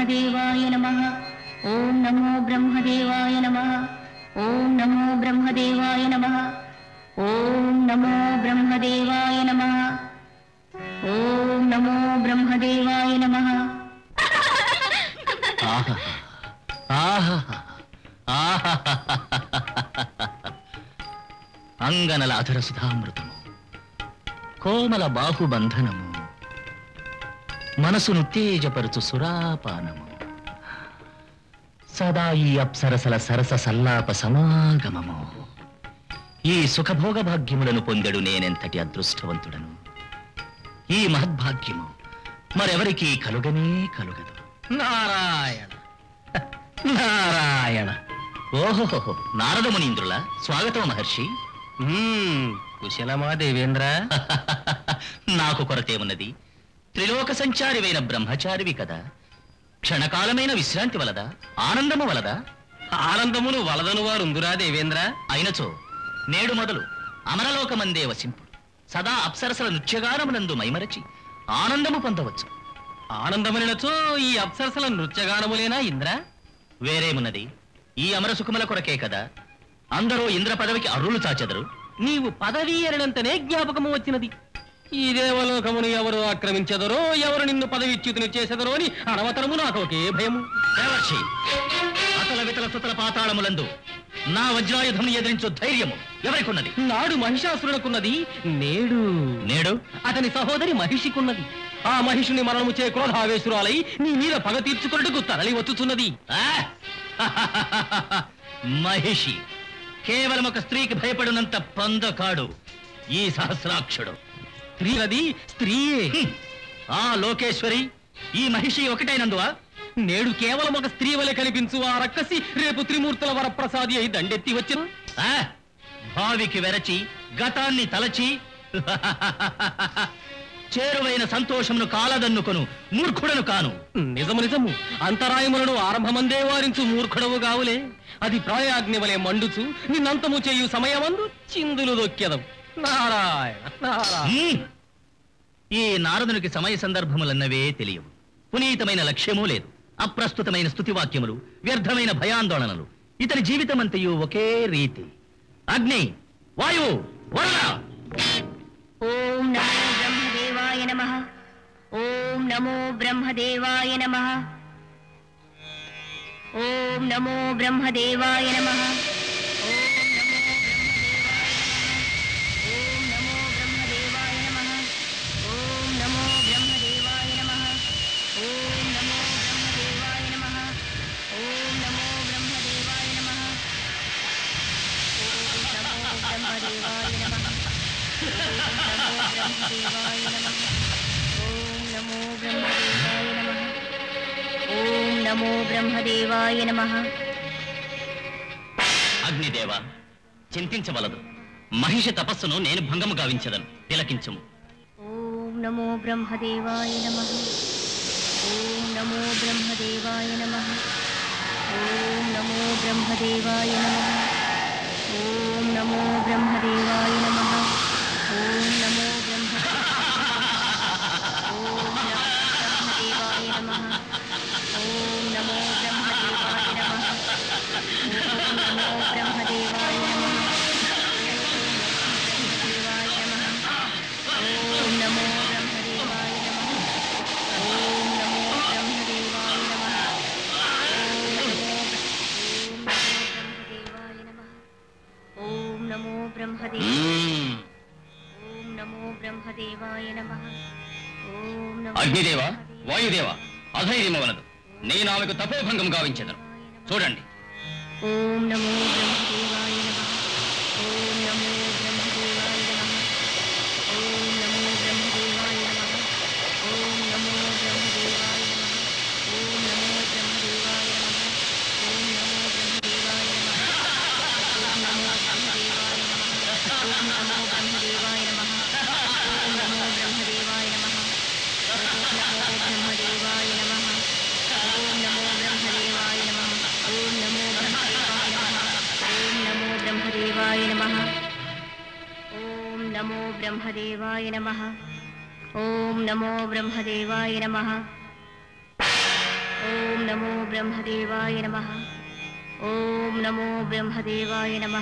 బ్రహ్మదేవాయ నమ ఓం నమో బ్రహ్మదేవాయ నమ ఓం నమో బ్రహ్మదేవాయ నమ ఓం నమో బ్రహ్మదేవాయ నమ ఓం నమో బ్రహ్మదేవాయ నమ ఆహా ఆహా ఆహా అంగనల అధర సుధామృతము కోమల బాహుబంధనము మనసును తేజపరుచు సురాపానము సదా ఈ అప్సరసల సరస సల్లాప సమాగమము ఈ సుఖభోగ భాగ్యములను పొందెడు నేనెంతటి అదృష్టవంతుడను ఈ మహద్భాగ్యము మరెవరికీ కలుగనే కలుగదు నారాయణ నారాయణ ఓహోహో నారద మునీంద్రుల స్వాగతం మహర్షి మ్మ్, కుశలమా దేవేంద్ర నాకు కొరతేమున్నది త్రిలోక సంచారివైన బ్రహ్మచారివి కదా క్షణకాలమైన విశ్రాంతి వలదా ఆనందము వలదా ఆనందమును వలదను వారుందురా దేవేంద్ర అయినచో నేడు మొదలు అమరలోకమందే వసింపుడు సదా అప్సరసల నృత్యగానమునందు మైమరచి ఆనందము పొందవచ్చు ఆనందమనినచో ఈ అప్సరసల నృత్యగానములేనా ఇంద్ర వేరేమున్నది ఈ అమర సుఖముల కొరకే కదా అందరూ ఇంద్ర పదవికి అర్రులు చాచెదరు నీవు పదవీ ఎరనంతనే జ్ఞాపకము వచ్చినది ఈ దేవలోకమును ఎవరు ఆక్రమించెదరో ఎవరు నిన్ను పదవిచ్యుతిని చేసెదరో అని అనవతరము నాకు ఒకే భయము దేవర్షి అతల వితల సుతల పాతాళములందు నా వజ్రాయుధం ఎదిరించు ధైర్యము ఎవరికున్నది నాడు మహిషాసురునకున్నది నేడు నేడు అతని సహోదరి మహిషికున్నది ఆ మహిషుని మరణము చే క్రోధావేశురాలై నీ మీద పగ తీర్చుకున్నట్టుకు తరలి వచ్చుచున్నది ఆ! మహిషి కేవలం ఒక స్త్రీకి భయపడినంత పందకాడు ఈ సహస్రాక్షుడు స్త్రీలది స్త్రీయే హ్మ్. ఆ లోకేశ్వరి ఈ మహిషి ఒకటైనందువా నేడు కేవలం ఒక స్త్రీ వలె కనిపించు ఆ రక్కసి రేపు త్రిమూర్తుల వరప్రసాది అయి దండెత్తి వచ్చిన ఆ! భావికి వెరచి గతాన్ని తలచి చేరువైన సంతోషమును కాలదన్నుకొను మూర్ఖుడను కాను నిజము నిజము అంతరాయములను ఆరంభమందే వారించు మూర్ఖుడవు గావులే అది ప్రాయాగ్ని వలె మండుచు నిన్నంతము చేయు సమయమందు చిందులు దొక్కెదవు నారాయణ నారాయణ హ్మ్. ఈ నారదునికి సమయ సందర్భములన్నవే తెలియవు పునీతమైన లక్ష్యమూ లేదు అప్రస్తుతమైన స్థుతివాక్యములు వ్యర్థమైన భయాందోళనలు ఇతని జీవితమంతయు ఒకే రీతి అగ్ని వాయువు వరుణ ఓం నమో బ్రహ్మదేవాయ నమ ఓం నమో బ్రహ్మదేవాయ నమ ఓం నమో బ్రహ్మదేవాయ నమ ఓం నమో బ్రహ్మదేవాయ నమ ఓం నమో బ్రహ్మదేవాయ నమ ఓం నమో బ్రహ్మదేవాయ నమ ఓం నమో బ్రహ్మదేవాయ నమ ఓం నమో బ్రహ్మదేవాయ నమ ఓం నమో బ్రహ్మదేవాయ నమ అగ్నిదేవ చింతించవలదు మహిష తపస్సును నేను భంగము గావించదను తిలకించుము ఓం నమో బ్రహ్మదేవాయ నమ ఓం నమో బ్రహ్మదేవాయ నమ ఓం నమో బ్రహ్మదేవాయ నమ ఓం నమో బ్రహ్మదేవాయ నమ ఓం నమో బ్రహ్మ ఓం నమో బ్రహ్మదేవాయ నమ ఓం నమో బ్రహ్మదేవాయ నమ ఓం నమో బ్రహ్మదేవాయ నమ బ్రహ్మదేవాయ నమ ఓం నమో బ్రహ్మదేవాయ నమ ఓం నమో బ్రహ్మదేవాయ నమ ఓం నమో బ్రహ్మదేవాయ మ్మ్. ఓం నమో బ్రహ్మదేవాయ నమ ఓం నమో అగ్నిదేవ బ్రహ్మదేవాయ వాయుదేవ అధైర్యమవలదు నేను ఆమెకు తపోభంగం గావించదను చూడండి ఓం నమో బ్రహ్మదేవాయ నమ ఓం నమో బ్రహ్మదేవాయ నమ ఓం నమో బ్రహ్మదేవాయ నమ ఓం నమో బ్రహ్మదేవాయ నమ ఓం నమో బ్రహ్మదేవాయ నమ ఓం నమో బ్రహ్మదేవాయ నమ ఓం నమో బ్రహ్మదేవాయ నమ ఓం నమో బ్రహ్మదేవాయ నమ ఓం నమో బ్రహ్మదేవాయ నమ ఓం నమో బ్రహ్మదేవాయ నమ ఓం నమో బ్రహ్మదేవాయ నమ ఓం నమో బ్రహ్మదేవాయ నమ ఓం నమో బ్రహ్మదేవాయ నమ ఓం నమో బ్రహ్మదేవాయ నమ ఓం నమో బ్రహ్మదేవాయ నమ ఓం నమో బ్రహ్మదేవాయ నమ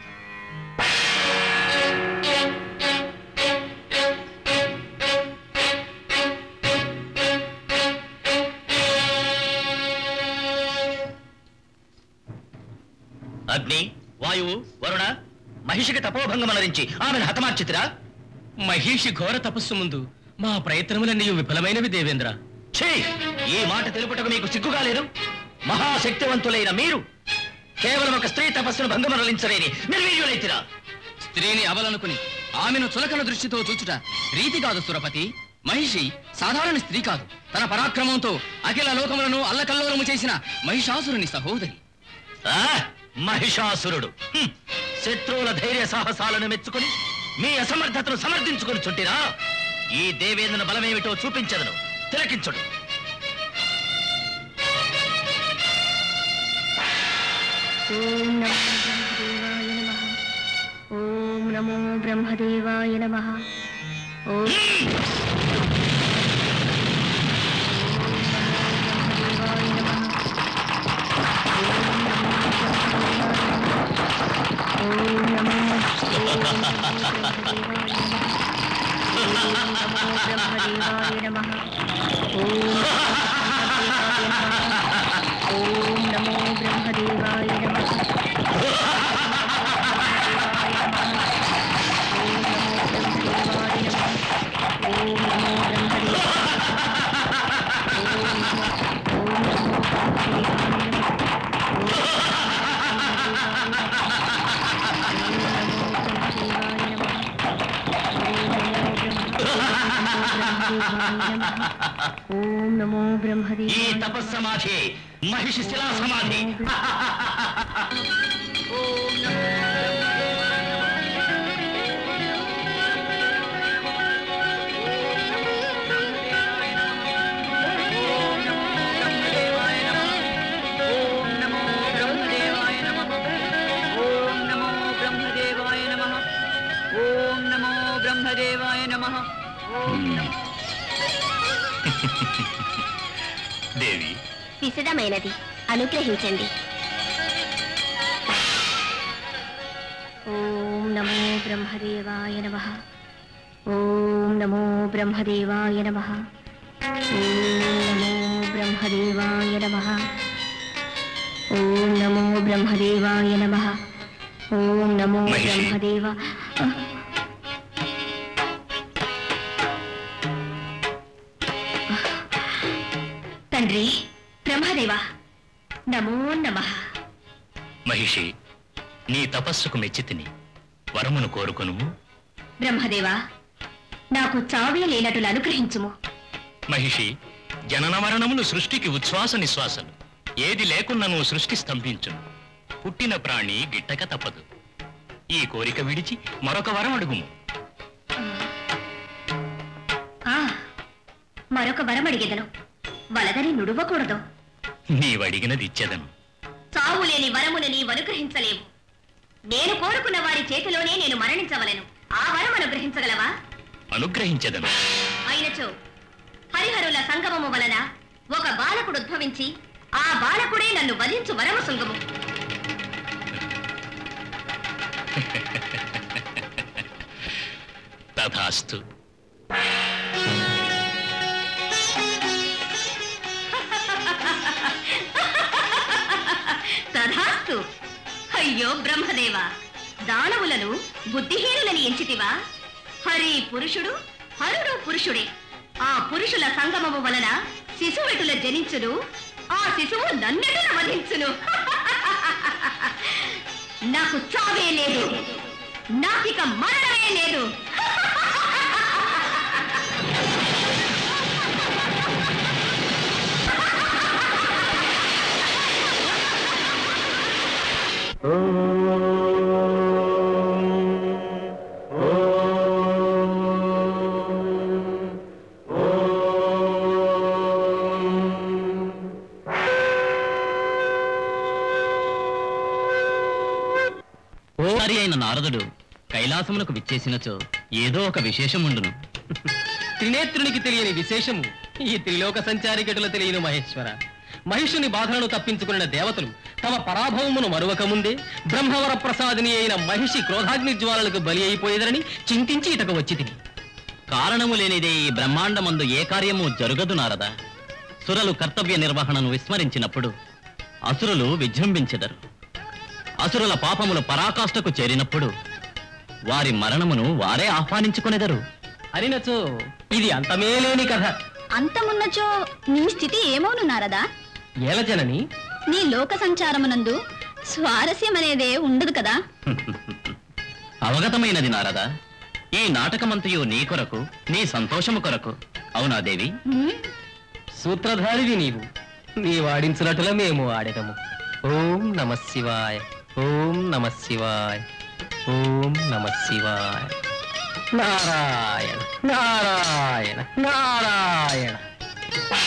అగ్ని వాయువు వరుణ మహిషికి తపోభంగం అలరించి ఆమెను హతమార్చితిరా మహిషి ఘోర తపస్సు ముందు మా ప్రయత్నములన్నీ విఫలమైనవి దేవేంద్ర ఛీ ఈ మాట తెలుపుటకు మీకు సిగ్గుగా లేదు మహాశక్తివంతులైన మీరు కేవలం ఒక స్త్రీ తపస్సును భంగమనలించలేని నిర్వీర్యులైతిరా స్త్రీని అవలనుకుని ఆమెను చులకన దృష్టితో చూచుట రీతి కాదు సురపతి మహిషి సాధారణ స్త్రీ కాదు తన పరాక్రమంతో అఖిల లోకములను అల్లకల్లోలము చేసిన మహిషాసురుని సహోదరి ఆ, మహిషాసురుడు హ్మ్. శత్రువుల ధైర్య సాహసాలను మెచ్చుకుని మీ అసమర్థతను సమర్థించుకుని చుట్టిరా ఈ దేవేంద్ర బలమేమిటో చూపించదను తిలకించుడు ఓం నమో బ్రహ్మదేవాయ నమ ఓం నమో బ్రహ్మదేవాయ నమ ఓం బ్రహ్మదేవాయ నమ ఓం నమో ఓం నమో బ్రహ్మదేవాయ నమ ఓం నమో బ్రహ్మదేవాయ నమ ఓం నమో బ్రహ్మదేవాయ ఓం నమో ఈ బ్రహ్మదేవాయ తపస్సమాధి మహిషి శిలా సమాధి ఓం నమో బ్రహ్మదేవాయ నమః ఓం నమో బ్రహ్మదేవాయ నమః ఓం నమో బ్రహ్మదేవాయ నమః ఓం నమో దేవి విశదమైనది అనుగ్రహించండి ఓం నమో బ్రహ్మదేవాయ నమ ఓం నమో బ్రహ్మదేవాయ నమ ఓం నమో బ్రహ్మదేవాయ నమ ఓం నమో బ్రహ్మదేవాయ నమ ఓం నమో మహిషి. బ్రహ్మదేవ తండ్రి బ్రహ్మదేవ నమో నమః మహిషి నీ తపస్సుకు మెచ్చి తిని వరమును కోరుకును బ్రహ్మదేవా నాకు చావే లేనటులు అనుగ్రహించుము మహిషి జనన మరణములు సృష్టికి ఉచ్ఛ్వాస నిశ్వాసలు ఏది లేకున్నను సృష్టి స్తంభించును పుట్టిన ప్రాణి గిట్టక తప్పదు ఈ కోరిక విడిచి మరొక వరం అడుగుము ఆ, మరొక వరం అడిగెదను వలదని నుడువకూడదు నీవడిగినది ఇచ్చెదను చావు లేని వరమును నీవు అనుగ్రహించలేవు నేను కోరుకున్న వారి చేతిలోనే నేను మరణించవలను ఆ వరం అనుగ్రహించగలవా అనుగ్రహించెదను అయినచో హరిహరుల సంగమము వలన ఒక బాలకుడు ఉద్భవించి ఆ బాలకుడే నన్ను వధించు వరము సుంగము తథాస్తు తథాస్తు అయ్యో బ్రహ్మదేవ దానవులను బుద్ధిహీనులని ఎంచితివా హరి పురుషుడు హరుడు పురుషుడే ఆ పురుషుల సంగమము వలన శిశువెటుల జనించును ఆ శిశువు నన్నెటున వధించును నాకు చావే లేదు నాకిక మరణమే లేదు ఓరి అయిన నారదుడు కైలాసమునకు విచ్చేసినచో ఏదో ఒక విశేషముండును త్రినేత్రునికి తెలియని విశేషము ఈ త్రిలోక సంచారి గటుల తెలియను మహేశ్వర మహిషుని బాధలను తప్పించుకున్న దేవతలు తమ పరాభవమును మరువక ముందే బ్రహ్మవర ప్రసాదిని అయిన మహిషి క్రోధాగ్ని జ్వాలలకు బలి అయిపోయేదరని చింతించి ఇటకు వచ్చి తిని కారణము లేనిదే ఈ బ్రహ్మాండమందు ఏ కార్యము జరుగదు నారదా సురలు కర్తవ్య నిర్వహణను విస్మరించినప్పుడు అసురులు విజృంభించెదరు అసురుల పాపములు పరాకాష్ఠకు చేరినప్పుడు వారి మరణమును వారే ఆహ్వానించుకొనెదరు అరినచో ఇది అంతమే లేని కథ అంతమున్నచో నీ స్థితి ఏమోను నారదా ఏలజనని నీ లోక సంచారమునందు స్వారస్యం అనేదే ఉండదు కదా అవగతమైనది నారదా ఈ నాటకమంతయు నీ కొరకు నీ సంతోషము కొరకు అవునా దేవి హ్మ్? సూత్రధారివి నీవు నీ వాడించినట్టుల మేము ఆడెదము ఓం నమ శివాయ ఓం నమ శివాయ ఓం నమ శివాయ నారాయణ నారాయణ నారాయణ